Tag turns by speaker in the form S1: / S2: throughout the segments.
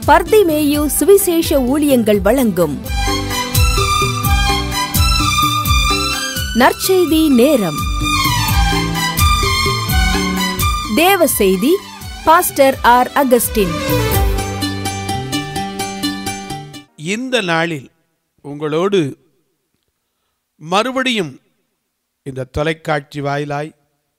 S1: பர்திமேயு சுவிசேஷ ஊழியங்கள் வழங்கும் நற்செய்தி நேரம் தேவ செய்தி பாஸ்டர் ஆர் அகஸ்டின்
S2: இந்த நாளில் உங்களோடு மறுபடியும் இந்த தொலைக்காட்சி வாயிலாய்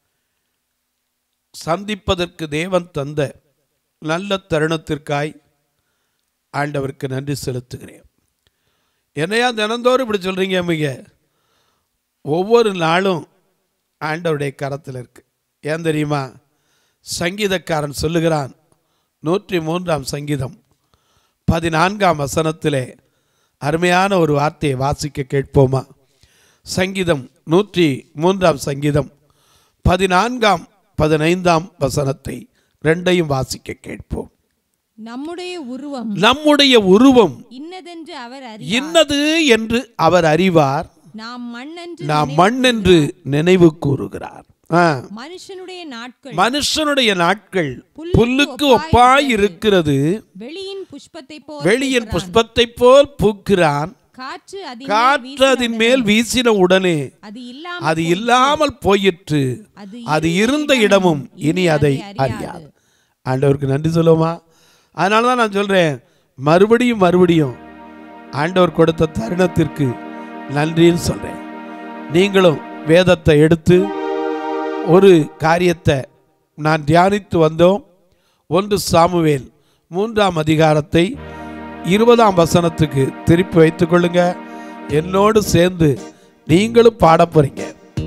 S2: சந்திப்பதற்கு தேவன் தந்த நல்ல தருணத்திற்காய் ஆண்டவருக்கு நன்றி செலுத்துகிறேன் என்னையா தினந்தோறும் இப்படி சொல்கிறீங்க அம்மிங்க ஒவ்வொரு நாளும் ஆண்டவருடைய கரத்தில் இருக்கு ஏன் தெரியுமா சங்கீதக்காரன் சொல்லுகிறான் நூற்றி மூன்றாம் சங்கீதம் பதினான்காம் வசனத்திலே அருமையான ஒரு வார்த்தையை வாசிக்க கேட்போமா சங்கீதம் நூற்றி மூன்றாம் சங்கீதம் பதினான்காம் பதினைந்தாம் வசனத்தை ரெண்டையும் வாசிக்க கேட்போம்
S3: நம்முடைய உருவம்
S2: நம்முடைய உருவம்
S3: இன்னதென்று அவர் அறி
S2: இன்னது என்று அவர் அறிவார்
S3: நாம் மண்ணென்று
S2: நாம் மண் என்று நினைவு கூறுகிறார் ஆ.
S3: மனுஷனுடைய நாட்கள்
S2: மனுஷனுடைய நாட்கள்
S3: புல்லுக்கு
S2: புல்லுக்கு ஒப்பாய் இருக்கிறது
S3: வெளியின் புஷ்பத்தை போல்
S2: வெளியின் புஷ்பத்தைப் போல் பூக்கிறான்
S3: காற்று அதன்
S2: காற்று அதன் மேல் வீசின உடனே
S3: அது இல்லாம
S2: அது இல்லாமல் போயிற்று
S3: அது
S2: அது இருந்த இடமும் இனி அதை அறியாது ஆண்டவருக்கு நன்றி சொல்லுவோமா அதனால தான் நான் சொல்றேன் மறுபடியும் மறுபடியும் ஆண்டவர் கொடுத்த தருணத்திற்கு நன்றின்னு சொல்றேன் நீங்களும் வேதத்தை எடுத்து ஒரு காரியத்தை நான் தியானித்து வந்தோம் ஒன்று சாமுவேல் மூன்றாம் அதிகாரத்தை இருபதாம் வசனத்துக்கு திருப்பி வைத்துக் கொள்ளுங்க என்னோடு சேர்ந்து நீங்களும் பாட போறீங்க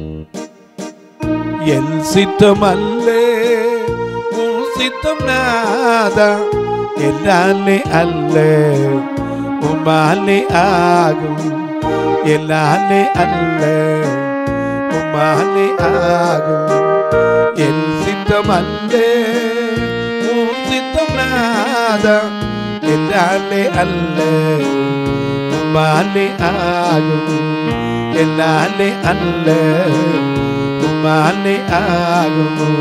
S2: என் சித்தம் அல்ல உன் சித்தம் நாதா எல்லாலே அல்ல உமாலே ஆகும் எல்லாலே அல்ல உமாலே ஆகும் என் சித்தம் அல்ல உன் சித்தம் நாதா எல்லாலே அல்ல உமாலே ஆகும் எல்லாலே அல்ல உமாலே ஆகும்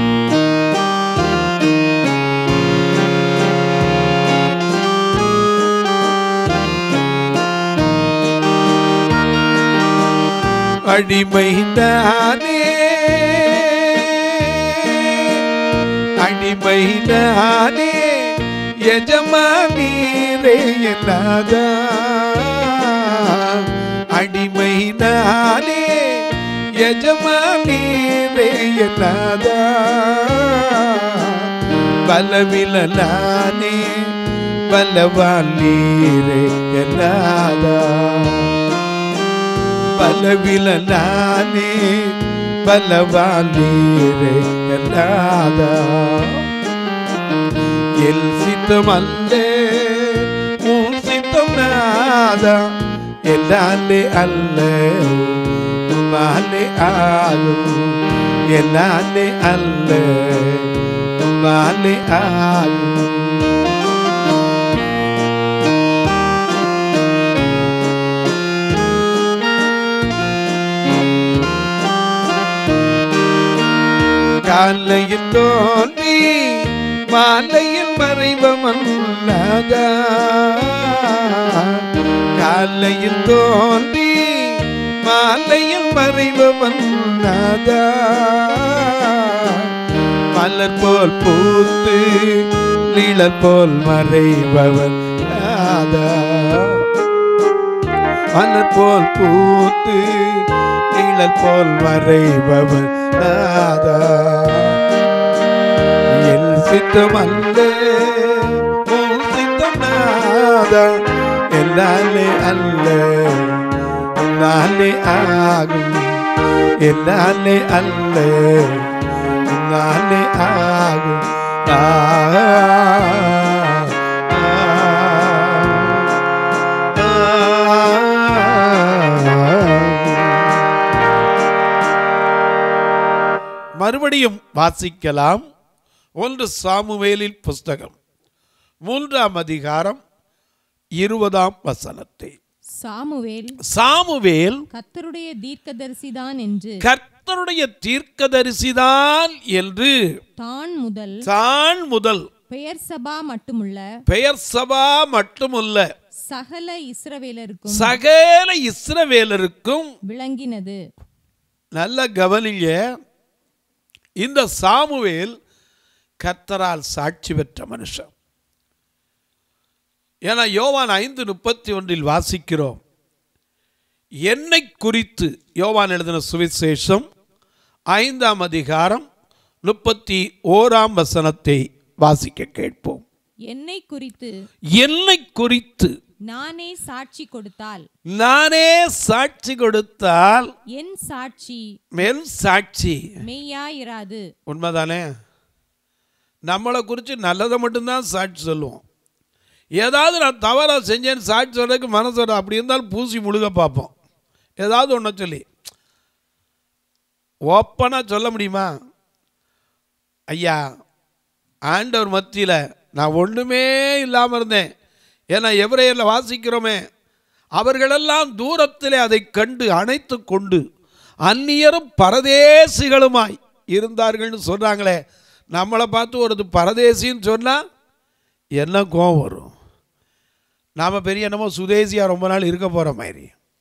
S2: அடிமைதானே அடிமைதானே எஜமானீரே என்னாதா அடிமைதானே எஜமானீரே என்னாதா பலவிலானே பலவானீரே எல்லாதா பலவிலானே பலவானீரே எல்லாதா எல் சித்தம் அல்ல உன் சித்தம் நாதா எல்லாலே அல்ல உமாலே ஆகும் எல்லாலே அல்ல உமாலே ஆகும் காலையில் தோன்றி மாலையில் மறைவமல்லாதா காலையில் தோன்றி மாலையில் மறைவமல்லாதா மலர் போல் பூத்து நிழல் போல் மறைபவன் நாதா மலர் போல் பூத்து நிழல் போல் மறைபவன் நாதா எல் சித்தம் அல்ல உன் சித்தம் நாதா எல்லாலே அல்ல உன்னாலே ஆகும் எல்லாலே அல்ல உன்னாலே ஆகும் ஆ மறுபடியும் வாசிக்கலாம் ஒன்று சாமுவேலின் புஸ்தகம் மூன்றாம் அதிகாரம் இருபதாம் வசனத்தை
S3: சாமுவேல்
S2: சாமுவேல்
S3: கத்தருடைய தீர்க்கதரிசிதான் என்று
S2: கர்த்தருடைய தீர்க்கதரிசிதான் என்று
S3: தான் முதல்
S2: தான் முதல்
S3: பெயர் சபா மட்டுமுள்ள
S2: பெயர் சபா மட்டுமல்ல
S3: சகல இஸ்ரவேலருக்கும்
S2: சகல இஸ்ரவேலருக்கும்
S3: விளங்கினது
S2: நல்ல கவனிங்க இந்த சாமுவேல் கர்த்தரால் சாட்சி பெற்ற மனுஷன் ஏன்னா யோவான் ஐந்து முப்பத்தி ஒன்றில் வாசிக்கிறோம் என்னை குறித்து யோவான் எழுதின சுவிசேஷம் ஐந்தாம் அதிகாரம் முப்பத்தி ஓராம் வசனத்தை வாசிக்க கேட்போம்
S3: என்னை குறித்து
S2: என்னை குறித்து
S3: நானே சாட்சி கொடுத்தால்
S2: நானே சாட்சி கொடுத்தால்
S3: என் சாட்சி
S2: மேல் சாட்சி
S3: மெய்யாயிராது
S2: உண்மைதானே நம்மளை குறித்து நல்லதை மட்டும்தான் சாட்சி சொல்லுவோம் ஏதாவது நான் தவறாக செஞ்சேன்னு சாட்சி சொல்றதுக்கு மனசு வரும். அப்படி இருந்தாலும் பூசி முழுக பார்ப்போம் ஏதாவது ஒன்றை சொல்லி ஓப்பனாக சொல்ல முடியுமா ஐயா ஆண்டவர் மத்தியில் நான் ஒன்றுமே இல்லாமல் இருந்தேன் ஏன்னா எவரையில் வாசிக்கிறோமே அவர்களெல்லாம் தூரத்திலே அதை கண்டு அணைத்து கொண்டு அந்நியரும் பரதேசிகளுமாய் இருந்தார்கள்னு சொல்கிறாங்களே நம்மளை பார்த்து ஒரு பரதேசின்னு சொன்னால் என்ன கோவம் வரும் நாம் பெரிய என்னமோ சுதேசியாக ரொம்ப நாள் இருக்க போகிற மாதிரி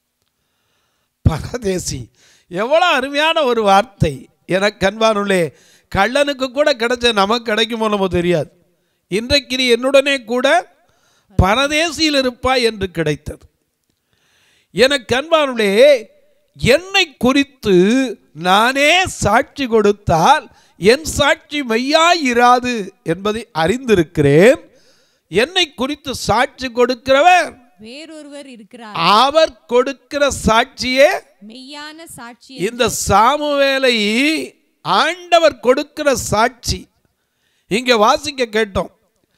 S2: பரதேசி எவ்வளோ அருமையான ஒரு வார்த்தை எனக்கு கண்பானுள்ளே கள்ளனுக்கு கூட கிடைச்ச நமக்கு கிடைக்குமோ நம்ம தெரியாது இன்றைக்கு நீ என்னுடனே கூட பரதேசியில் இருப்பாய் என்று கிடைத்தது எனக்கு கண்பானுள்ளே என்னை குறித்து நானே சாட்சி கொடுத்தால் என் சாட்சி மெய்யாயிராது என்பதை அறிந்திருக்கிறேன் என்னை குறித்து சாட்சி கொடுக்கிறவர்
S3: வேறொருவர் இருக்கிறார்
S2: அவர் கொடுக்கிற சாட்சியே
S3: மெய்யான சாட்சி
S2: இந்த சாமுவேலை ஆண்டவர் கொடுக்கிற சாட்சி இங்க வாசிக்க கேட்டோம்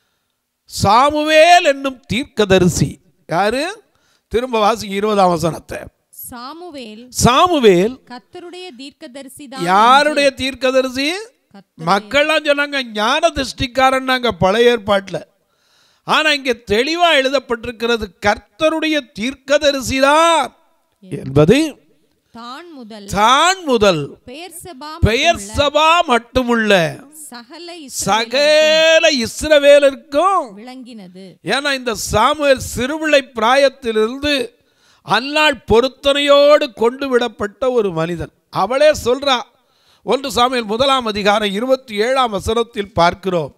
S2: சாமுவேல் என்னும் தீர்க்கதரிசி யாரு திரும்ப வாசிக்க இருபதாம் வசனத்தை
S3: சாமுவேல்
S2: சாமுவேல்
S3: கர்த்தருடைய தீர்க்கதரிசி
S2: யாருடைய தீர்க்கதரிசி மக்கள்லாம் சொன்னாங்க ஞான திருஷ்டிக்காரன்னாங்க பழைய ஏற்பாட்டில் ஆனா இங்க தெளிவா எழுதப்பட்டிருக்கிறது கர்த்தருடைய தீர்க்கதரிசி தான் என்பது
S3: தான் முதல்
S2: தான் முதல்
S3: பெயர் சபா
S2: பெயர் சபா மட்டுமுள்ள
S3: சகல இஸ்ரவேலருக்கும்
S2: சகல இஸ்ரவேலருக்கும்
S3: விளங்கினது
S2: ஏன்னா இந்த சாமுவேல் சிறுபிள்ளை பிராயத்திலிருந்து அந்நாள் பொருத்தனையோடு கொண்டு விடப்பட்ட ஒரு மனிதன் அவளே சொல்றா ஒன்று சாமுவேல் முதலாம் அதிகாரம் இருபத்தி ஏழாம் வசனத்தில் பார்க்கிறோம்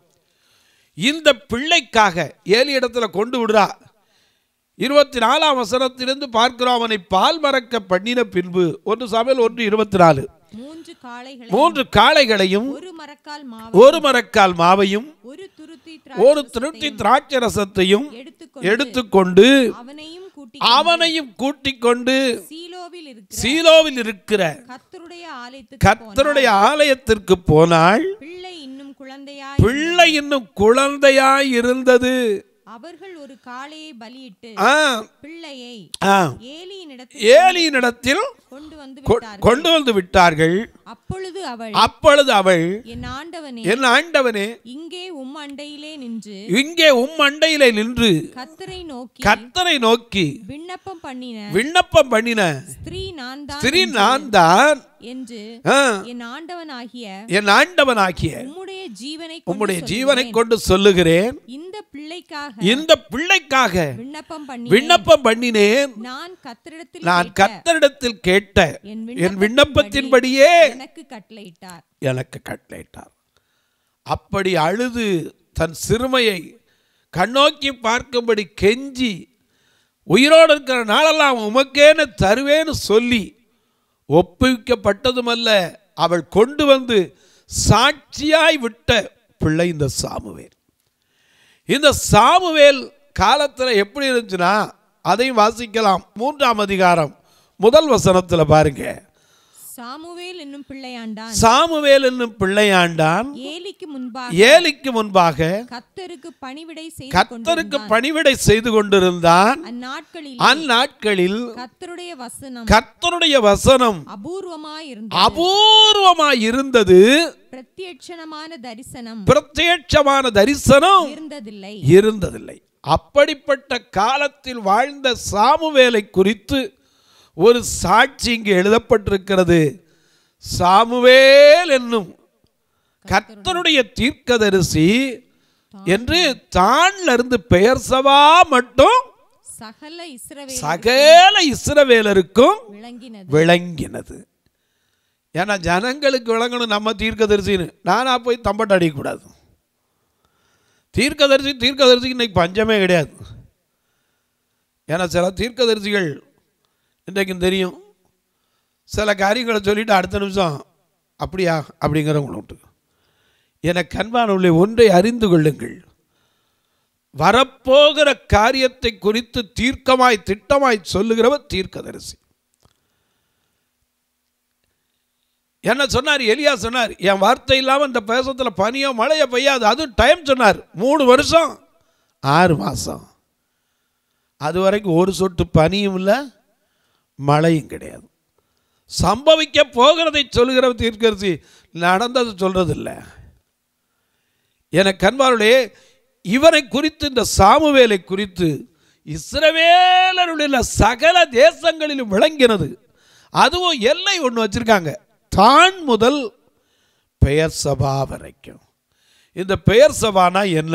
S2: இந்த பிள்ளைக்காக ஏலி இடத்துல கொண்டு விடுறா இருபத்தி நாலாம் வசனத்திலிருந்து பார்க்கிறோம் அவனை பால் மறக்க பண்ணின பின்பு ஒன்று சாமுவேல் ஒன்று இருபத்தி நாலு
S3: மூன்று காளைகளை
S2: மூன்று காளைகளையும்
S3: ஒரு மரக்கால் மாவு
S2: ஒரு மரக்கால் மாவையும்
S3: ஒரு துருத்தி
S2: ஒரு திருட்டி திராட்சை ரசத்தையும்
S3: எடுத்துக்கொண்டு
S2: எடுத்துக்கொண்டு
S3: அவனையும் கூட்டி
S2: அவனையும் கூட்டிக் கொண்டு
S3: சீலோவில் இருக்கிற
S2: சீலோவில் இருக்கிற
S3: கர்த்தருடைய ஆலயத்துக்கு
S2: கர்த்தருடைய ஆலயத்திற்கு போனாள்
S3: பிள்ளை இன்னும் குழந்தையாய்
S2: பிள்ளை இன்னும் குழந்தையாய் இருந்தது
S3: அவர்கள் ஒரு காளையை பலியிட்டு
S2: ஆ,
S3: பிள்ளையை
S2: ஆ.
S3: ஏலியினிடத்தில்
S2: ஏலியினிடத்தில்
S3: கொண்டு வந்து
S2: கொ-
S3: விட்டார்கள்
S2: கொண்டு வந்து விட்டார்கள்
S3: அப்பொழுது அவள்
S2: அப்பொழுது அவள்
S3: என் ஆண்டவனே
S2: என் ஆண்டவனே
S3: இங்கே உம் அண்டையிலே நின்று
S2: இங்கே உம் அண்டையிலே நின்று
S3: கர்த்தரை நோக்கி
S2: கர்த்தரை நோக்கி
S3: விண்ணப்பம் பண்ணின
S2: விண்ணப்பம் பண்ணின
S3: ஸ்திரீ நான் தான்
S2: ஸ்திரீ நான் தான்
S3: என்று
S2: ஆ,
S3: என் ஆண்டவனாகிய
S2: என் ஆண்டவனாகிய
S3: உம்முடைய ஜீவனை
S2: உம்முடைய
S3: கொண்டு
S2: ஜீவனை
S3: சொல்லுகிறேன்.
S2: கொண்டு சொல்லுகிறேன்
S3: இந்த பிள்ளைக்காக
S2: இந்த பிள்ளைக்காக
S3: விண்ணப்பம் பண்ணி
S2: விண்ணப்பம் பண்ணினேன்
S3: நான் கர்த்தரிடத்தில்
S2: நான்
S3: கேட்ட
S2: கர்த்தரிடத்தில் கேட்ட
S3: என்
S2: என் விண்ணப்பத்தின்படியே
S3: எனக்கு கட்டளையிட்டார்
S2: எனக்கு கட்டளையிட்டார் அப்படி அழுது தன் சிறுமையை கண்ணோக்கி பார்க்கும்படி கெஞ்சி உயிரோடு இருக்கிற நாளெல்லாம் உமக்கேன்னு தருவேன்னு சொல்லி ஒப்புவிக்கப்பட்டதுமல்ல அவள் கொண்டு வந்து சாட்சியாய் விட்ட பிள்ளை இந்த சாமுவேல் இந்த சாமுவேல் காலத்தில் எப்படி இருந்துச்சுன்னா அதையும் வாசிக்கலாம் மூன்றாம் அதிகாரம் முதல் வசனத்தில் பாருங்க
S3: சாமுவேல் என்னும் பிள்ளையாண்டான்
S2: சாமுவேல் என்னும் பிள்ளையாண்டான்
S3: ஏலிக்கு முன்பாக
S2: ஏலிக்கு முன்பாக
S3: கர்த்தருக்கு பணிவிடை செய்து
S2: கர்த்தருக்கு
S3: கொண்டிருந்தான்.
S2: பணிவிடை செய்து கொண்டிருந்தான்
S3: அந்நாட்களில்
S2: அந்நாட்களில்
S3: கர்த்தருடைய வசனம்
S2: கர்த்தருடைய வசனம்
S3: அபூர்வமாய் இருந்தது
S2: அபூர்வமாய் இருந்தது
S3: பிரத்யட்சணமான தரிசனம்
S2: பிரத்யட்சமான தரிசனம்
S3: இருந்ததில்லை
S2: இருந்ததில்லை அப்படிப்பட்ட காலத்தில் வாழ்ந்த சாமுவேலை குறித்து ஒரு சாட்சி இங்கு எழுதப்பட்டிருக்கிறது சாமுவேல் என்னும் கர்த்தருடைய தீர்க்கதரிசி என்று தான்ல இருந்து பெயர் சபா மட்டும்
S3: சகல இஸ்ரவேல்
S2: சகல இஸ்ரவேலருக்கும்
S3: விளங்கினது
S2: விளங்கினது ஏன்னா ஜனங்களுக்கு விளங்கணும் நம்ம தீர்க்கதரிசின்னு நானா போய் தம்பட்ட அடிக்கக்கூடாது தீர்க்கதரிசி தீர்க்கதரிசிக்கு இன்னைக்கு பஞ்சமே கிடையாது ஏன்னா சில தீர்க்கதரிசிகள் இன்றைக்கும் தெரியும் சில காரியங்களை சொல்லிட்டு அடுத்த நிமிஷம் அப்படியா அப்படிங்கிறவங்களும் உண்டு எனக்கு கண்பான ஒன்றை அறிந்து கொள்ளுங்கள் வரப்போகிற காரியத்தை குறித்து தீர்க்கமாய் திட்டமாய் சொல்லுகிறவர் தீர்க்கதரிசி என்ன சொன்னார் எலியா சொன்னார் என் வார்த்தை இல்லாமல் இந்த தேசத்தில் பனியோ மழையோ பெய்யாது அதுவும் டைம் சொன்னார் மூணு வருஷம் ஆறு மாதம் அது வரைக்கும் ஒரு சொட்டு பனியும் இல்லை மழையும் கிடையாது சம்பவிக்க போகிறதை சொல்லுகிற தீர்க்கரசி நடந்தது சொல்றதில்லை என கண்பாருடைய இவனை குறித்து இந்த சாமுவேலை குறித்து இஸ்ரவேலருடைய சகல தேசங்களிலும் விளங்கினது அதுவும் எல்லை ஒன்று வச்சிருக்காங்க தான் முதல் பெயர் சபா வரைக்கும் இந்த பெயர் சபானா என்ன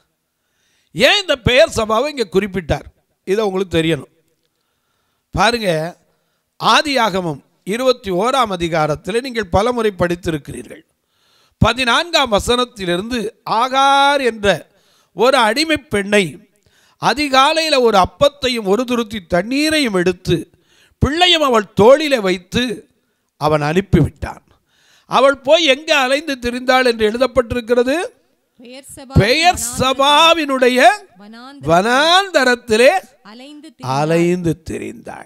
S2: ஏன் இந்த பெயர் சபாவை இங்கே குறிப்பிட்டார் இதை உங்களுக்கு தெரியணும் பாருங்க ஆதியாகமம் இருபத்தி ஓராம் அதிகாரத்தில் நீங்கள் பலமுறை படித்திருக்கிறீர்கள் பதினான்காம் வசனத்திலிருந்து ஆகார் என்ற ஒரு அடிமை பெண்ணை அதிகாலையில் ஒரு அப்பத்தையும் ஒரு துருத்தி தண்ணீரையும் எடுத்து பிள்ளையும் அவள் தோளிலே வைத்து அவன் அனுப்பிவிட்டான் அவள் போய் எங்கே அலைந்து திரிந்தாள் என்று எழுதப்பட்டிருக்கிறது
S3: பெயர் சபா
S2: பெயர் சபாவினுடைய
S3: வனாந்த
S2: வனாந்தரத்திலே
S3: அலைந்து
S2: அலைந்து திரிந்தாள்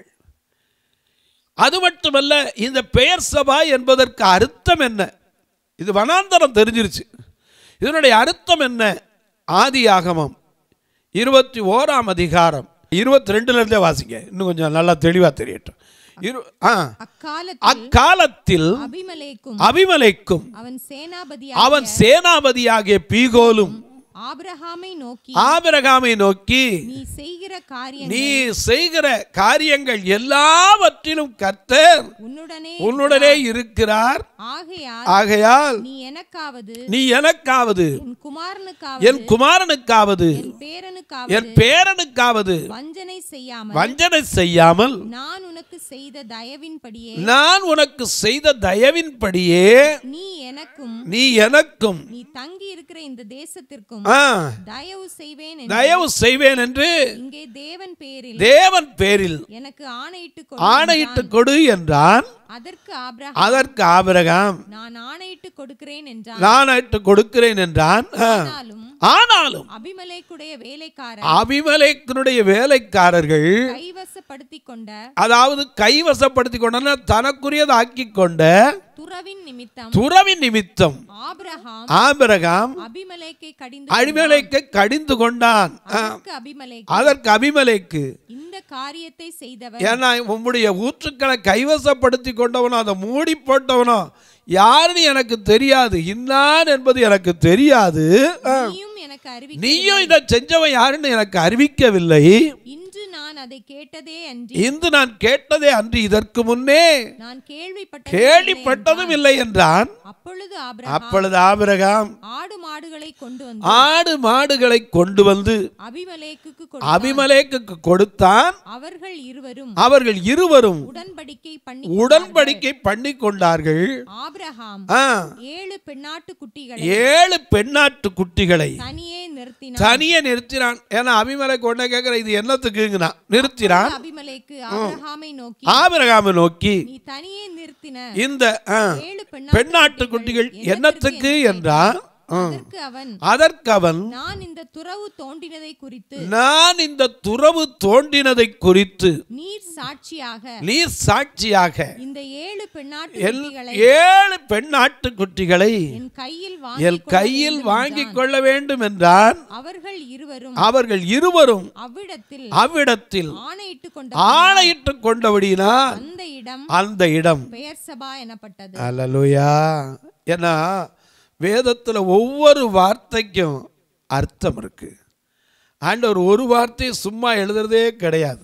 S2: அது மட்டுமல்ல இந்த பெயர் சபா என்பதற்கு அர்த்தம் என்ன இது வனாந்தரம் தெரிஞ்சிருச்சு இதனுடைய அர்த்தம் என்ன ஆதியாகமம் இருபத்தி ஓராம் அதிகாரம் இருபத்தி ரெண்டுல இருந்தே வாசிங்க இன்னும் கொஞ்சம் நல்லா தெளிவா தெரியட்டும் இரு ஆ
S3: அக்காலத்தில்
S2: அக்காலத்தில்
S3: அபிமலேக்கும்
S2: அபிமலைக்கும்
S3: அவன் சேனாபதி
S2: அவன் சேனாபதியாகிய பீகோலும்
S3: ஆபிரகாமை நோக்கி
S2: ஆபிரகாமை நோக்கி
S3: நீ செய்கிற காரியம்
S2: நீ செய்கிற காரியங்கள் எல்லாவற்றிலும் கர்த்தர்
S3: உன்னுடனே
S2: உன்னுடனே இருக்கிறார்
S3: ஆகையால்
S2: ஆகையால்
S3: நீ எனக்காவது
S2: நீ எனக்காவது
S3: என் குமாரனுக்காவது
S2: என் குமாரனுக்காவது
S3: என் பேரனுக்காவது
S2: என் பேரனுக்காவது வஞ்சனை
S3: செய்யாமல்
S2: வஞ்சனை செய்யாமல்
S3: நான் உனக்கு செய்த தயவின்படியே
S2: நான் உனக்கு செய்த தயவின்படியே
S3: நீ எனக்கும்
S2: நீ எனக்கும்
S3: நீ தங்கி இருக்கிற இந்த தேசத்திற்கும்
S2: ஆ,
S3: தயவு செய்வேன் என்று
S2: தயவு செய்வேன் என்று
S3: இங்கே தேவன் பேரில்
S2: தேவன் பேரில்
S3: எனக்கு ஆணையிட்டு
S2: ஆணையிட்டு கொடு என்றான்
S3: அதற்கு ஆபிரகாம்
S2: அதற்கு ஆபிரகாம்
S3: நான் ஆணையிட்டு கொடுக்கிறேன் என்றான்
S2: நான் ஆணையிட்டு கொடுக்கிறேன் என்றான் ஆ.
S3: ஆனாலும்
S2: ஆனாலும்
S3: அபிமலேக்குடைய வேலைக்காரர்
S2: அபிமலேக்கனுடைய வேலைக்காரர்கள்
S3: கைவசப்படுத்தி கொண்ட
S2: அதாவது கைவசப்படுத்தி கொண்ட தனக்குரியது ஆக்கி கொண்ட
S3: துறவின் நிமித்தம்
S2: துறவின் நிமித்தம்
S3: ஆபிரகாம்
S2: ஆபிரகாம்
S3: அபிமலேக்கை கடிந்து
S2: அபிமலேக்கை கடிந்து கொண்டான் ஆ,
S3: அதற்கு அபிமலேக்
S2: அதற்கு அபிமலேக்கு
S3: இந்த காரியத்தை செய்தவர்
S2: ஏன்னா உம்முடைய ஊற்றுக்களை கைவசப்படுத்தி கொண்டவனோ அதை மூடி போட்டவனோ யாருன்னு எனக்கு தெரியாது இன்னான் என்பது எனக்கு தெரியாது ஆ,
S3: நீயும் எனக்கு அறிவி
S2: நீயும் இதை செஞ்சவன் யாருன்னு எனக்கு அறிவிக்கவில்லை
S3: இன்று நான் அதை கேட்டதே அன்றி
S2: இன்று நான் கேட்டதே அன்று இதற்கு முன்னே
S3: நான் கேள்விப்பட்ட
S2: கேள்விப்பட்டதும் இல்லை என்றான்
S3: அப்பொழுது ஆபிரகாம்
S2: அப்பொழுது ஆபிரகாம்
S3: ஆடு மாடுகளை கொண்டு வந்து
S2: ஆடு மாடுகளை கொண்டு வந்து
S3: அபிமலேக்குக்கு கொடு
S2: அபிமலேக்குக்கு கொடுத்தான்
S3: அவர்கள் இருவரும்
S2: அவர்கள் இருவரும்
S3: உடன்படிக்கை பண்ணி
S2: உடன்படிக்கை பண்ணி கொண்டார்கள்
S3: ஆபிரகாம்
S2: ஆ,
S3: ஏழு பெண்ணாட்டு குட்டிகளை
S2: ஏழு பெண்ணாட்டு குட்டிகளை
S3: தனியே நிறுத்தினான்
S2: தனியே நிறுத்தினான் ஏன்னா அபிமலேக்கு உடனே கேட்கிற இது என்னத்துக்குங்கண்ணா நிறுத்தினான்
S3: அபிமலேக்கு ஆபிரகாமை நோக்கி
S2: ஆபிரகாமை நோக்கி
S3: நீ தனியே நிறுத்தின
S2: இந்த ஆ,
S3: ஏழு
S2: பெண்ணாட்டு குட்டிகள் என்னத்துக்கு என்றான் ஆ.
S3: அதற்கு அவன்
S2: அதற்கு அவன்
S3: நான் இந்த துறவு தோண்டினதை குறித்து
S2: நான் இந்த துறவு தோண்டினதை குறித்து
S3: நீர் சாட்சியாக
S2: நீர் சாட்சியாக
S3: இந்த ஏழு பெண்ணாட்டு
S2: எல்-
S3: குட்டிகளை
S2: ஏழு பெண் ஆட்டுக்குட்டிகளை
S3: என் கையில்
S2: என்
S3: வாங்கி
S2: கையில் வாங்கிக் கொள்ள வேண்டும் என்றான்
S3: அவர்கள் இருவரும்
S2: அவர்கள் இருவரும்
S3: அவ்விடத்தில்
S2: அவ்விடத்தில்
S3: ஆணையிட்டு கொண்ட
S2: ஆணையிட்டு கொண்டபடியினால்
S3: அந்த இடம்
S2: அந்த இடம்
S3: பெயர் சபா எனப்பட்டது
S2: அல்லலுயா ஏன்னா வேதத்தில் ஒவ்வொரு வார்த்தைக்கும் அர்த்தம் இருக்கு ஆண்டவர் ஒரு வார்த்தையை சும்மா எழுதுறதே கிடையாது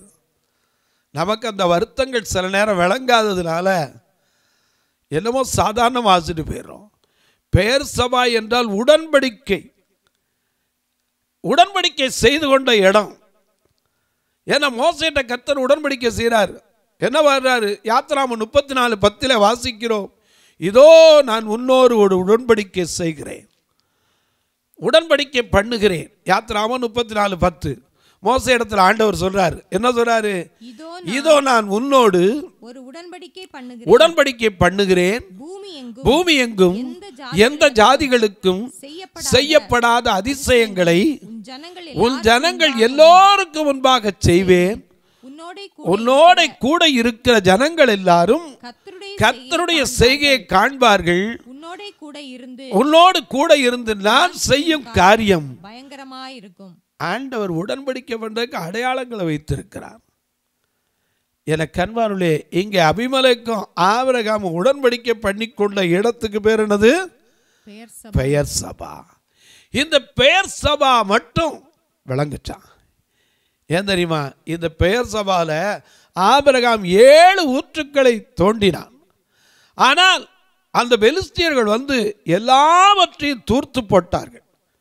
S2: நமக்கு அந்த வருத்தங்கள் சில நேரம் விளங்காததுனால என்னமோ சாதாரண வாசிட்டு போயிடுறோம் பெயர் சபா என்றால் உடன்படிக்கை உடன்படிக்கை செய்து கொண்ட இடம் ஏன்னா மோசேட்ட கர்த்தர் உடன்படிக்கை செய்கிறார் என்ன வர்றாரு யாத்திராம முப்பத்தி நாலு பத்தில் வாசிக்கிறோம் இதோ நான் உன்னோரு ஒரு உடன்படிக்கை செய்கிறேன் உடன்படிக்கை பண்ணுகிறேன் யாத்திராம முப்பத்தி நாலு பத்து மோச இடத்துல ஆண்டவர் சொல்றாரு என்ன சொல்றாரு
S3: இதோ
S2: இதோ நான் உன்னோடு
S3: ஒரு உடன்படிக்கை பண்ணுகிறேன்
S2: உடன்படிக்கை பண்ணுகிறேன்
S3: பூமி எங்கும்
S2: பூமி எங்கும்
S3: எந்த
S2: எந்த ஜாதிகளுக்கும்
S3: செய்யப்பட
S2: செய்யப்படாத அதிசயங்களை
S3: உன் ஜனங்கள்
S2: உன் ஜனங்கள் எல்லோருக்கும் முன்பாக செய்வேன்
S3: உன்னோடே
S2: உன்னோட கூட இருக்கிற ஜனங்கள் எல்லாரும்
S3: கத்தருடைய
S2: கர்த்தருடைய செய்கையை காண்பார்கள்
S3: உன்னோடே கூட இருந்து
S2: உன்னோடு கூட இருந்து நான் செய்யும் காரியம்
S3: பயங்கரமாயிருக்கும்
S2: ஆண்டவர் உடன்படிக்கை பண்றதுக்கு அடையாளங்களை வைத்திருக்கிறார் என கண்பானுலே இங்கே அபிமலைக்கும் ஆபரகாம் உடன்படிக்கை பண்ணி கொண்ட இடத்துக்கு பேர் என்னது
S3: பெயர் சபை
S2: பெயர் சபா இந்த பெயர் சபா மட்டும் விளங்குச்சான் ஏன் தெரியுமா இந்த பெயர் சபால ஆபிரகாம் ஏழு ஊற்றுக்களை தோண்டினான் ஆனால் அந்த பெலிஸ்தியர்கள் வந்து எல்லாவற்றையும் தூர்த்து போட்டார்கள்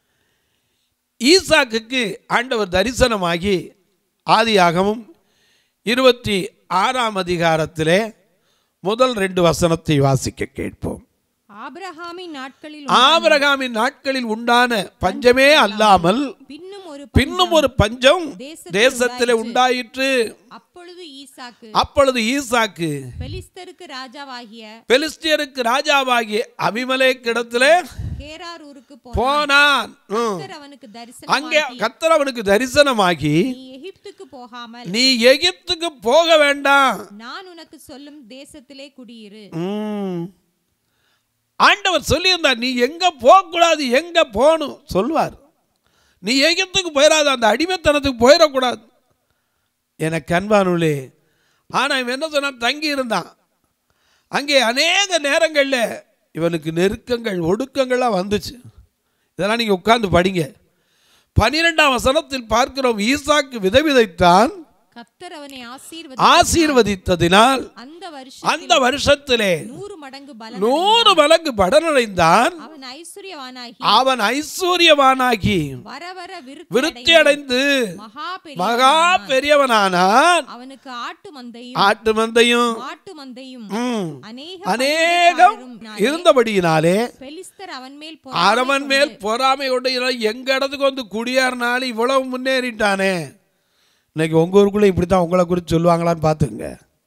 S2: ஈசாக்குக்கு ஆண்டவர் தரிசனமாகி ஆதியாகமும் இருபத்தி ஆறாம் அதிகாரத்திலே முதல் ரெண்டு வசனத்தை வாசிக்க கேட்போம்
S3: ஆபிரகாமின் நாட்களில்
S2: ஆபிரகாமின் நாட்களில் உண்டான பஞ்சமே அல்லாமல்
S3: பின்னும் ஒரு
S2: பின்னும் ஒரு பஞ்சம்
S3: தேசத்தில்
S2: தேசத்திலே உண்டாயிற்று
S3: அப்பொழுது ஈசாக்கு
S2: அப்பொழுது ஈசாக்கு
S3: பெலிஸ்தருக்கு ராஜாவாகிய
S2: பெலிஸ்தியருக்கு ராஜாவாகிய அபிமலேக் இடத்திலே
S3: கேரார் ஊருக்கு
S2: போனான் ம்.
S3: போனார் அவனுக்கு தரிசனம்
S2: அங்கே கத்தர் அவனுக்கு தரிசனமாகி
S3: நீ எகிப்துக்கு போகாமல்
S2: நீ எகிப்துக்கு போக வேண்டாம்
S3: நான் உனக்கு சொல்லும் தேசத்திலே குடியிரு
S2: ம். ஆண்டவர் சொல்லியிருந்தார் நீ எங்க போகக்கூடாது எங்க போகணும் சொல்வார் நீ எகிப்துக்கு போயிடாத அந்த அடிமைத்தனத்துக்கு போயிடக்கூடாது எனக்கு அன்பானுள்ளே ஆனால் இவன் என்ன சொன்னான் தங்கி இருந்தான் அங்கே அநேக நேரங்களில் இவனுக்கு நெருக்கங்கள் ஒடுக்கங்கள்லாம் வந்துச்சு இதெல்லாம் நீங்கள் உட்கார்ந்து படிங்க பனிரெண்டாம் வசனத்தில் பார்க்கிறோம் ஈசாக்கு விதைவிதைத்தான்
S3: கத்தர் அவனை ஆசீர்வதி
S2: ஆசீர்வதித்ததினால்
S3: அந்த வருஷம்
S2: அந்த வருஷத்திலே
S3: நூறு மடங்கு பலன்
S2: நூறு மடங்கு படனடைந்தான்
S3: அவன் ஐஸ்வர்யவானாகி
S2: அவன் ஐஸ்வர்யவானாகி
S3: வர வர விருத்தி
S2: விருத்தி அடைந்து
S3: மகா பெரிய
S2: மகா பெரியவனானான்
S3: அவனுக்கு ஆட்டு மந்தையும்
S2: ஆட்டு மந்தையும்
S3: மாட்டு மந்தையும்
S2: ம்,
S3: அநேக
S2: அநேகம் இருந்தபடியினாலே
S3: பெலிஸ்தர் அவன் மேல்
S2: அரவன் மேல் பொறாமை கொண்டு இவன் எங்க இடத்துக்கு வந்து குடியாருனாலும் இவ்வளவு முன்னேறிட்டானே இன்னைக்கு உங்க ஊருக்குள்ள இப்படித்தான் உங்களை குறித்து சொல்லுவாங்களான்னு பார்த்துங்க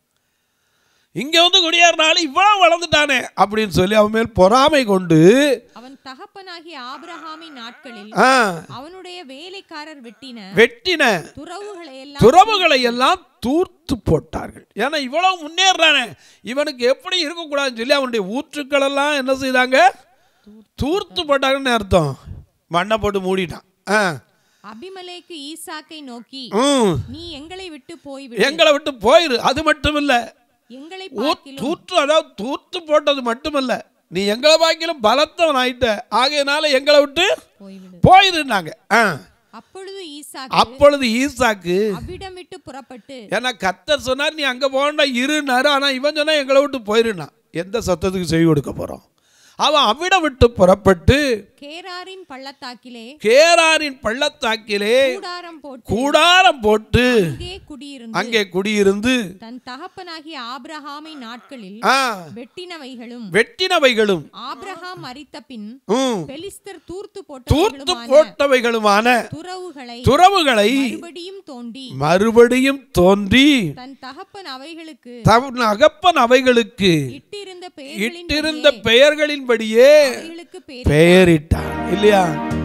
S2: இங்க வந்து குடியாருனாலும் இவ்வளவு வளர்ந்துட்டானே அப்படின்னு சொல்லி அவன் மேல் பொறாமை கொண்டு
S3: அவன் தகப்பனாகிய ஆபிரகாமின் நாட்களில்
S2: ஆ,
S3: அவனுடைய வேலைக்காரர் வெட்டின
S2: வெட்டின
S3: துறவுகளை எல்லாம்
S2: துறவுகளை எல்லாம் தூர்த்து போட்டார்கள் ஏன்னா இவ்வளவு முன்னேறானே இவனுக்கு எப்படி இருக்கக்கூடாதுன்னு சொல்லி அவனுடைய ஊற்றுக்கள் எல்லாம் என்ன செய்தாங்க தூர்த்து போட்டாங்கன்னு அர்த்தம் மண்ணை போட்டு மூடிட்டான் ஆ
S3: அபிமலேக்கு ஈசாக்கை நோக்கி
S2: ம்
S3: நீ எங்களை விட்டு போய்விடு
S2: எங்களை விட்டு போயிரு அது மட்டும் இல்ல
S3: எங்களை
S2: ஊ-
S3: பார்க்கிலும்
S2: தூற்று அதாவது தூர்த்து போட்டது மட்டுமல்ல நீ எங்களை பாக்கிலும் பலத்தவன் ஆயிட்ட ஆகையினால எங்களை விட்டு
S3: போய்விடு
S2: போயிருந்தாங்க ஆ.
S3: அப்பொழுது ஈசாக்கு
S2: அப்பொழுது ஈசாக்கு
S3: அவ்விடம் விட்டு புறப்பட்டு
S2: ஏன்னா கத்தர் சொன்னார் நீ அங்கே போகண்டா இருனாரு ஆனால் இவன் சொன்னா எங்களை விட்டு போயிருனா எந்த சத்தத்துக்கு செவி கொடுக்க போகிறோம் அவன் அவ்விடம் விட்டு புறப்பட்டு
S3: கேராரின் பள்ளத்தாக்கிலே
S2: கேராரின் பள்ளத்தாக்கிலே
S3: கூடாரம் போட்டு
S2: கூடாரம் போட்டு
S3: அங்கே குடியிருந்து
S2: அங்கே குடியிருந்து
S3: தன் தகப்பனாகிய ஆபிரகாமின் நாட்களில்
S2: ஆ
S3: வெட்டினவைகளும்
S2: வெட்டினவைகளும்
S3: ஆபிரகாம் மரித்த பின்
S2: ம்,
S3: பெலிஸ்தர் தூர்த்து
S2: தூர்த்து
S3: போட்டவர்களுமான
S2: போட்டவைகளுமான
S3: துறவுகளை
S2: துறவுகளை
S3: மறுபடியும் தோண்டி
S2: மறுபடியும் தோன்றி
S3: தன் தகப்பன் அவைகளுக்கு
S2: தன் அகப்பன் அவைகளுக்கு
S3: இட்டிருந்த பெயர்களின்
S2: இட்டிருந்த பெயர்களின்படியே
S3: அவைகளுக்கு பேர்
S2: பெயரிட்டான் இல்லையா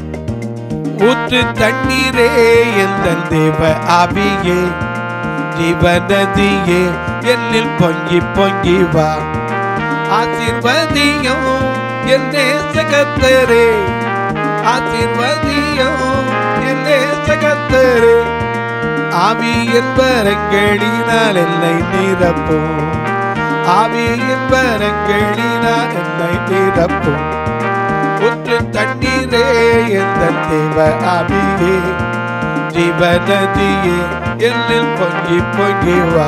S2: ஊற்று தண்ணீரே எந்த தேவ ஆவியே ஜீவநதியே என்னில் பொங்கி பொங்கி வா ஆசீர்வதியும் என் நேசகத்தரே ஆசீர்வதியும் என் நேசகத்தரே ஆவி என்பரங்களினால் என்னை நிரப்பும் ஆவி என்பரங்களினால் என்னை நிரப்பும் ஊற்று தண்ணீரே எந்த தேவ ஆவியே ஜீவநதியே என்னில் பொங்கி பொங்கி வா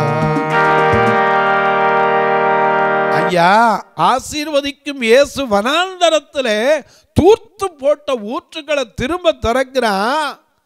S2: ஐயா ஆசீர்வதிக்கும் இயேசு வனாந்தரத்தில் தூர்த்து போட்ட ஊற்றுக்களை திரும்ப திறக்கிறான்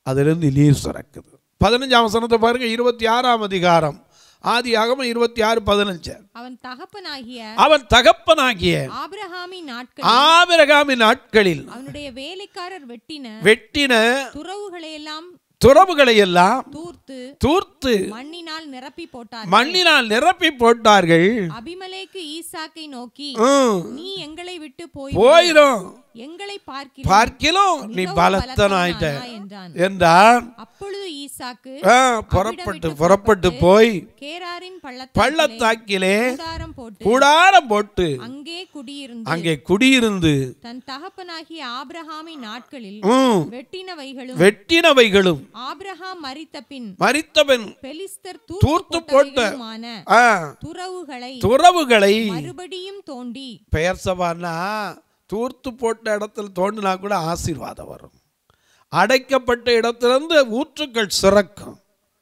S2: அதிலிருந்து நீர் சுரக்குது பதினஞ்சாம் வசனத்தை பாருங்க இருபத்தி ஆறாம் அதிகாரம் ஆதி ஆகம இருபத்தி ஆறு பதினஞ்சு
S3: அவன் தகப்பனாகிய
S2: அவன் தகப்பனாகிய
S3: ஆபிரகாமின் நாட்கள்
S2: ஆபிரகாமின் நாட்களில்
S3: அவனுடைய வேலைக்காரர் வெட்டின
S2: வெட்டின
S3: துறவுகளையெல்லாம்
S2: துறவுகளை எல்லாம்
S3: தூர்த்து
S2: தூர்த்து
S3: மண்ணினால் நிரப்பி போட்டார்
S2: மண்ணினால் நிரப்பி போட்டார்கள்
S3: அபிமலேக்கு ஈசாக்கை நோக்கி
S2: ம்,
S3: நீ எங்களை விட்டு போய்
S2: போயிரும்
S3: எங்களை பார்க்கிறோம்
S2: பார்க்கிலும் நீ
S3: மிகவும்
S2: பலத்தனாயிட்ட
S3: பலத்தனானாய் என்றான்
S2: என்றான்
S3: அப்பொழுது ஈசாக்கு
S2: ஆ, புறப்பட்டு புறப்பட்டு போய்
S3: கேராரின் பள்ளத்தாக்கிலே
S2: பள்ளத்தாக்கிலே
S3: கூடாரம் போட்டு
S2: கூடாரம் போட்டு
S3: அங்கே குடியிருந்து
S2: அங்கே குடியிருந்து
S3: தன் தகப்பனாகிய ஆபிரகாமின் நாட்களில்
S2: ம்,
S3: வெட்டினவைகளும்
S2: வெட்டினவைகளும்
S3: ஆபிரகாம் மரித்த பின்
S2: மறித்தவன்
S3: பெலிஸ்தர்
S2: தூர்த்து
S3: தூர்த்து
S2: போட்ட
S3: போட்டவைகளுமான
S2: ஆ,
S3: துறவுகளை
S2: துறவுகளை
S3: மறுபடியும் தோண்டி
S2: பெயர் சபான்னா தூர்த்து போட்ட இடத்துல தோண்டினா கூட ஆசீர்வாதம் வரும் அடைக்கப்பட்ட இடத்திலிருந்து ஊற்றுக்கள் சுரக்கும்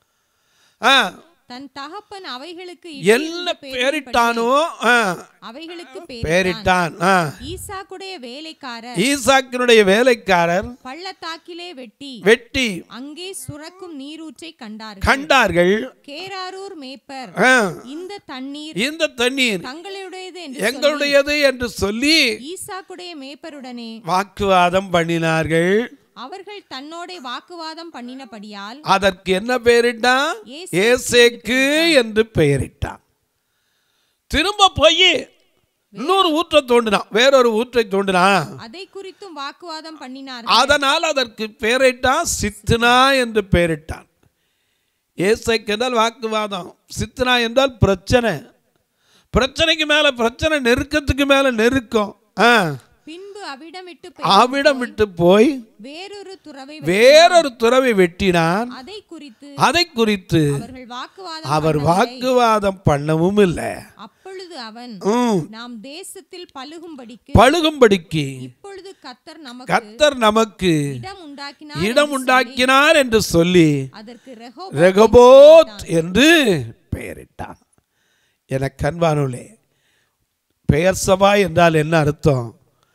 S2: ஆ,
S3: தன் தகப்பன் அவைகளுக்கு
S2: என்ன
S3: இட்டிருந்த
S2: பேரிட்டானோ ஆ,
S3: அவைகளுக்கு பேரிட்டான்
S2: பேரிட்டான் ஆ.
S3: ஈசாக்குடைய வேலைக்காரர்
S2: ஈசாக்கினுடைய வேலைக்காரர்
S3: பள்ளத்தாக்கிலே வெட்டி
S2: வெட்டி
S3: அங்கே சுரக்கும் நீரூற்றை கண்டார்கள்
S2: கண்டார்கள்
S3: கேராரூர் மேப்பர்
S2: ஆ,
S3: இந்த தண்ணீர்
S2: இந்த தண்ணீர்
S3: தங்களுடையது என்று சொல்லி
S2: எங்களுடையது என்று சொல்லி
S3: ஈசாக்குடைய மேப்பருடனே
S2: வாக்குவாதம் பண்ணினார்கள்
S3: அவர்கள் தன்னோட வாக்குவாதம் பண்ணினபடியால்
S2: அதற்கு என்ன பெயரிட்டான் ஏசேக்கு என்று பெயரிட்டான் திரும்ப போய் இன்னொரு ஊற்றை தோண்டினான் வேறொரு ஊற்றை தோண்டினான்
S3: அதை குறித்தும் வாக்குவாதம் பண்ணினார்
S2: அதனால் அதற்கு பெயரிட்டான் சித்துனா என்று பெயரிட்டான் ஏசைக்கு என்றால் வாக்குவாதம் சித்துனா என்றால் பிரச்சனை பிரச்சனைக்கு மேல பிரச்சனை நெருக்கத்துக்கு மேல நெருக்கம் ஆ
S3: பின்பு அவிடமிட்டு
S2: அவிடம் விட்டு போய்
S3: வேறொரு துறவை
S2: வேறொரு துறவை வெட்டினான்
S3: அதை குறித்து
S2: அதை குறித்து
S3: அவர்கள் வாக்குவாதம்
S2: அவர்
S3: பண்ணவில்லை.
S2: வாக்குவாதம் பண்ணவும் இல்லை
S3: அப்பொழுது அவன்
S2: ம்,
S3: நாம் தேசத்தில் பழுகும்படிக்கு
S2: பழுகும்படிக்கு
S3: இப்பொழுது கத்தர் நமக்கு
S2: கத்தர் நமக்கு
S3: இடம் உண்டாக்கினார்
S2: இடம்
S3: என்று
S2: உண்டாக்கினார் என்று சொல்லி
S3: சொல்லி, அதற்கு ரெகோபோத்
S2: ரெகபோத் என்று பெயரிட்டான் என கண்பானுலே பெயர் சபா என்றால் என்ன அர்த்தம்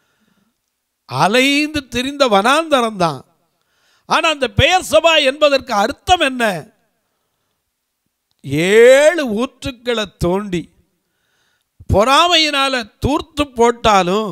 S2: அலைந்து திரிந்த வனாந்தரம் தான் ஆனா அந்த பெயர் சபா என்பதற்கு அர்த்தம் என்ன ஏழு ஊற்றுக்களை தோண்டி பொறாமையினால தூர்த்து போட்டாலும்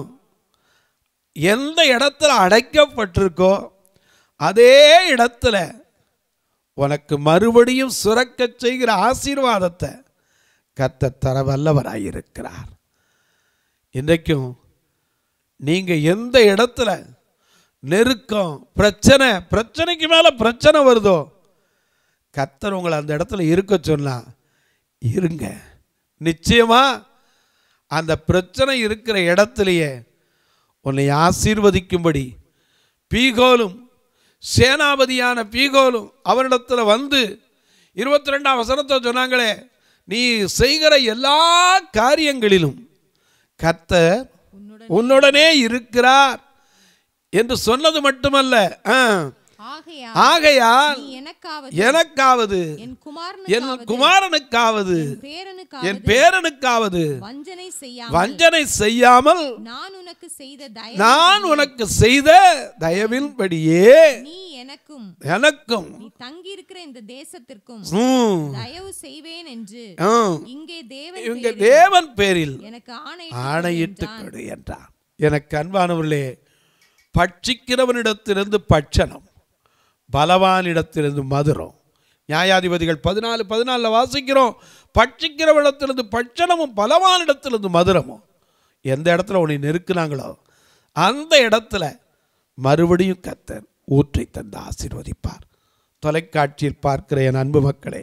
S2: எந்த இடத்துல அடைக்கப்பட்டிருக்கோ அதே இடத்துல உனக்கு மறுபடியும் சுரக்கச் செய்கிற ஆசீர்வாதத்தை கத்த தர வல்லவராயிருக்கிறார் இன்றைக்கும் நீங்க எந்த இடத்துல நெருக்கம் பிரச்சனை பிரச்சனைக்கு மேல பிரச்சனை வருதோ கத்தர் உங்களை அந்த இடத்துல இருக்க சொன்னா இருங்க நிச்சயமா அந்த பிரச்சனை இருக்கிற இடத்துலையே உன்னை ஆசீர்வதிக்கும்படி பீகோலும் சேனாபதியான பீகோலும் அவனிடத்துல வந்து இருபத்தி ரெண்டாம் வசனத்தை சொன்னாங்களே நீ செய்கிற எல்லா காரியங்களிலும் கர்த்தர்
S3: உன்னுடன்
S2: உன்னுடனே இருக்கிறார் என்று சொன்னது மட்டுமல்ல ஆ,
S3: ஆகையா
S2: ஆகையால்
S3: நீ எனக்காவது
S2: எனக்காவது
S3: என்
S2: என்
S3: குமாரனுக்காவது
S2: குமாரனுக்காவது
S3: பேரனுக்காவது
S2: என் பேரனுக்காவது
S3: வஞ்சனை செய்யாமல்
S2: வஞ்சனை செய்யாமல்
S3: நான் உனக்கு செய்த தயவு
S2: நான் உனக்கு செய்த தயவின்படியே
S3: நீ எனக்கும்
S2: எனக்கும்
S3: நீ தங்கியிருக்கிற இந்த தேசத்திற்கும்
S2: ம்,
S3: தயவு செய்வேன் என்று
S2: ம்,
S3: இங்கே தேவன்
S2: இவங்க
S3: பேரில்
S2: தேவன் பேரில்
S3: எனக்கு ஆணை
S2: ஆணையிட்டு கொடு என்றார் எனக்கு அன்பானவர்களே பட்சிக்கிறவனிடத்திலிருந்து பட்சணம் பலவானிடத்திலிருந்து மதுரம் நியாயாதிபதிகள் பதினாலு பதினாலில் வாசிக்கிறோம் பட்சிக்கிறவனிடத்திலிருந்து பட்சணமும் பலவானிடத்திலிருந்து மதுரமும் எந்த இடத்துல உன்னை நெருக்குனாங்களோ அந்த இடத்துல மறுபடியும் கத்தர் ஊற்றை தந்து ஆசீர்வதிப்பார் தொலைக்காட்சியில் பார்க்கிற என் அன்பு மக்களே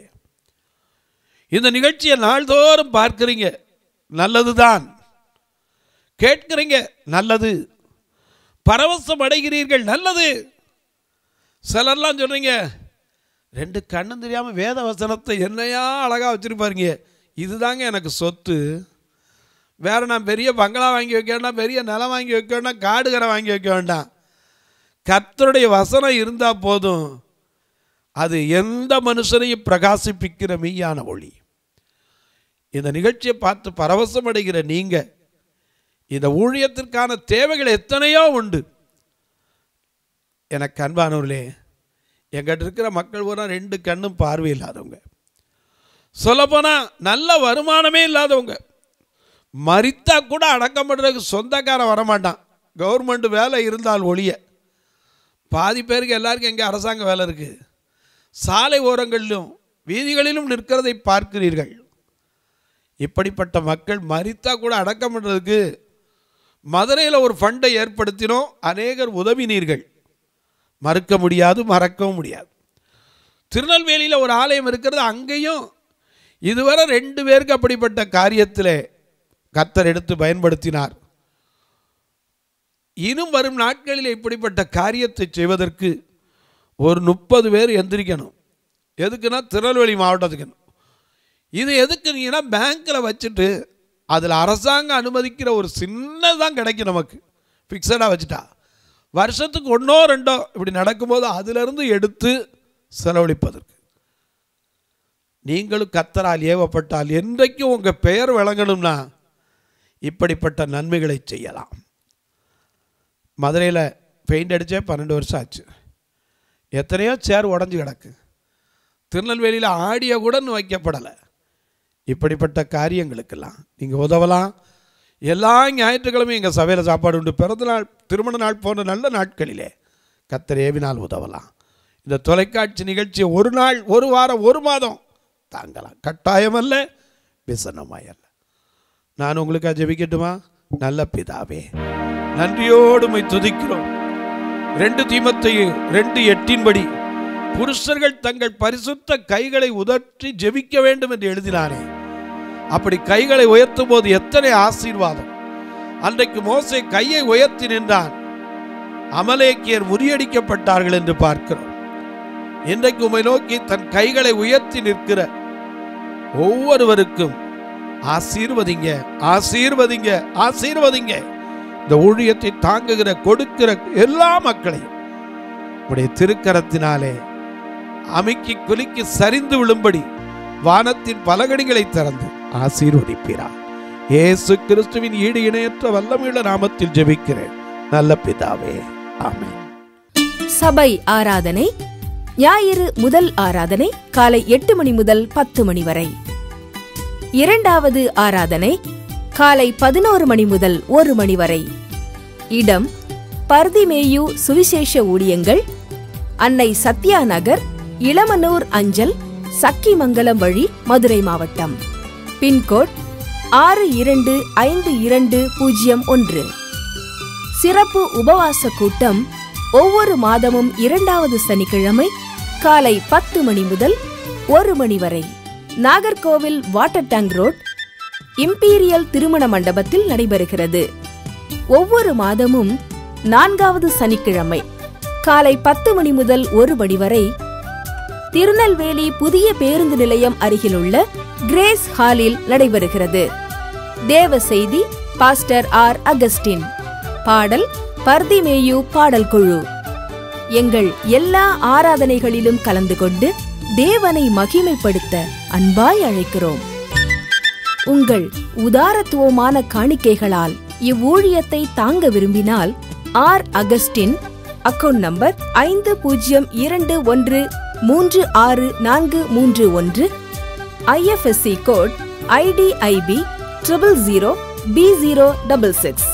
S2: இந்த நிகழ்ச்சியை நாள்தோறும் பார்க்கிறீங்க நல்லதுதான் கேட்கிறீங்க நல்லது பரவசம் அடைகிறீர்கள் நல்லது சிலர்லாம் சொல்றீங்க ரெண்டு கண்ணும் தெரியாம வேத வசனத்தை என்னையா அழகா வச்சிருப்பாருங்க இதுதாங்க எனக்கு சொத்து வேற நான் பெரிய பங்களா வாங்கி வைக்க வேண்டாம் பெரிய நிலம் வாங்கி வைக்க வேண்டாம் காடுகரை வாங்கி வைக்க வேண்டாம் கர்த்தருடைய வசனம் இருந்தா போதும் அது எந்த மனுஷனையும் பிரகாசிப்பிக்கிற மெய்யான ஒளி இந்த நிகழ்ச்சியை பார்த்து பரவசம் அடைகிற நீங்க இந்த ஊழியத்திற்கான தேவைகள் எத்தனையோ உண்டு எனக்கு அன்பானவர்களே எங்கிட்ட இருக்கிற மக்கள் பூரா ரெண்டு கண்ணும் பார்வை இல்லாதவங்க சொல்லப்போனால் நல்ல வருமானமே இல்லாதவங்க மரித்தா கூட அடக்கம் பண்ணுறதுக்கு சொந்தக்காரன் வரமாட்டான் கவர்மெண்ட் வேலை இருந்தால் ஒழிய பாதி பேருக்கு எல்லாருக்கும் எங்கே அரசாங்க வேலை இருக்குது சாலை ஓரங்களிலும் வீதிகளிலும் நிற்கிறதை பார்க்கிறீர்கள் இப்படிப்பட்ட மக்கள் மரித்தா கூட அடக்கம் பண்ணுறதுக்கு மதுரையில் ஒரு ஃபண்டை ஏற்படுத்தினோம் அநேகர் உதவினீர்கள் மறுக்க முடியாது மறக்கவும் முடியாது திருநெல்வேலியில் ஒரு ஆலயம் இருக்கிறது அங்கேயும் இதுவரை ரெண்டு பேருக்கு அப்படிப்பட்ட காரியத்தில் கத்தர் எடுத்து பயன்படுத்தினார் இன்னும் வரும் நாட்களில் இப்படிப்பட்ட காரியத்தை செய்வதற்கு ஒரு முப்பது பேர் எந்திரிக்கணும் எதுக்குன்னா திருநெல்வேலி மாவட்டத்துக்கு இது எதுக்குனீங்கன்னா பேங்க்கில் வச்சுட்டு அதில் அரசாங்கம் அனுமதிக்கிற ஒரு சின்னதான் கிடைக்கும் நமக்கு ஃபிக்ஸடாக வச்சுட்டா வருஷத்துக்கு ஒன்றோ ரெண்டோ இப்படி நடக்கும்போது அதிலிருந்து எடுத்து செலவழிப்பதற்கு நீங்களும் கத்தரால் ஏவப்பட்டால் என்றைக்கும் உங்கள் பெயர் விளங்கணும்னா இப்படிப்பட்ட நன்மைகளை செய்யலாம் மதுரையில் பெயிண்ட் அடித்தே பன்னெண்டு வருஷம் ஆச்சு எத்தனையோ சேர் உடஞ்சி கிடக்கு திருநெல்வேலியில் ஆடியோ கூட இன்னும் வைக்கப்படலை இப்படிப்பட்ட காரியங்களுக்கெல்லாம் நீங்கள் உதவலாம் எல்லா ஞாயிற்றுக்கிழமையும் எங்கள் சபையில் சாப்பாடு உண்டு பிறந்த நாள் திருமண நாள் போன்ற நல்ல நாட்களிலே கத்தர் ஏவினால் உதவலாம் இந்த தொலைக்காட்சி நிகழ்ச்சியை ஒரு நாள் ஒரு வாரம் ஒரு மாதம் தாங்கலாம் கட்டாயமல்ல விசனமாயல்ல நான் உங்களுக்காக ஜெபிக்கட்டுமா நல்ல பிதாவே நன்றியோடு உம்மை துதிக்கிறோம் ரெண்டு தீமத்தையும் ரெண்டு எட்டின்படி புருஷர்கள் தங்கள் பரிசுத்த கைகளை உதற்றி ஜெபிக்க வேண்டும் என்று எழுதினானே அப்படி கைகளை உயர்த்தும் போது எத்தனை ஆசீர்வாதம் அன்றைக்கு மோசே கையை உயர்த்தி நின்றான் அமலேக்கியர் முறியடிக்கப்பட்டார்கள் என்று பார்க்கிறோம் இன்றைக்கு உம்மை நோக்கி தன் கைகளை உயர்த்தி நிற்கிற ஒவ்வொருவருக்கும் ஆசீர்வதிங்க ஆசீர்வதிங்க ஆசீர்வதிங்க இந்த ஊழியத்தை தாங்குகிற கொடுக்கிற எல்லா மக்களையும் உடைய திருக்கரத்தினாலே அமுக்கி குலுக்கி சரிந்து விழும்படி வானத்தின் பலகணிகளை திறந்து ஆசீர்வதிப்பீரார் இயேசு கிறிஸ்துவின் ஈடு இணையற்ற வல்லமையுள்ள நாமத்தில் ஜெபிக்கிறேன் நல்ல பிதாவே ஆமென்
S1: சபை ஆராதனை ஞாயிறு முதல் ஆராதனை காலை எட்டு மணி முதல் பத்து மணி வரை இரண்டாவது ஆராதனை காலை பதினோரு மணி முதல் ஒரு மணி வரை இடம் பர்திமேயு சுவிசேஷ ஊழியங்கள் அன்னை சத்யா நகர் இளமனூர் அஞ்சல் சக்கிமங்கலம் வழி மதுரை மாவட்டம் பின்கோட் ஆறு இரண்டு ஐந்து இரண்டு பூஜ்ஜியம் ஒன்று சிறப்பு உபவாச கூட்டம் ஒவ்வொரு மாதமும் இரண்டாவது சனிக்கிழமை காலை பத்து மணி முதல் ஒரு மணி வரை Nagercoil water tank road imperial திருமண மண்டபத்தில் நடைபெறுகிறது ஒவ்வொரு மாதமும் நான்காவது சனிக்கிழமை காலை பத்து மணி முதல் ஒரு மணி வரை திருநெல்வேலி புதிய பேருந்து நிலையம் அருகிலுள்ள கிரேஸ் ஹாலில் நடைபெறுகிறது தேவ செய்தி பாஸ்டர் ஆர் அகஸ்டின் பாடல் பர்திமேயு பாடல் குழு எங்கள் எல்லா ஆராதனைகளிலும் கலந்து கொண்டு தேவனை மகிமைப்படுத்த அன்பாய் அழைக்கிறோம் உங்கள் உதாரத்துவமான காணிக்கைகளால் இவ்வூழியத்தை தாங்க விரும்பினால் ஆர் அகஸ்டின் அக்கவுண்ட் நம்பர் ஐந்து பூஜ்ஜியம் இரண்டு ஒன்று மூன்று ஆறு நான்கு மூன்று ஒன்று IFSC code IDIB triple zero B zero double six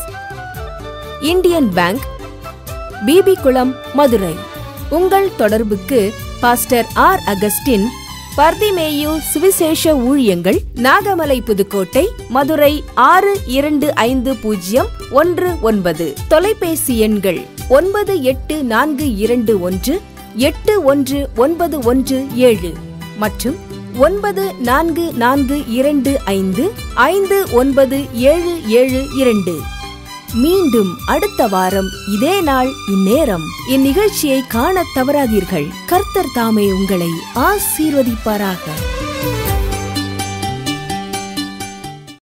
S1: Indian bank Bibikulam Madurai உங்கள் தொடர்புக்கு பாஸ்டர் ஆர் அகஸ்டின் பர்திமேயு சுவிசேஷ ஊழியங்கள் நாகமலை புதுக்கோட்டை மதுரை ஆறு இரண்டு ஐந்து பூஜ்ஜியம் ஒன்று ஒன்பது தொலைபேசி எண்கள் ஒன்பது எட்டு நான்கு இரண்டு ஒன்று எட்டு ஒன்று ஒன்பது ஒன்று ஏழு மற்றும் ஒன்பது நான்கு நான்கு இரண்டு ஐந்து ஐந்து ஒன்பது ஏழு ஏழு இரண்டு மீண்டும் அடுத்த வாரம் இதே நாள் இந்நேரம் இந்நிகழ்ச்சியை காணத் தவறாதீர்கள் கர்த்தர் தாமே உங்களை ஆசீர்வதிப்பாராக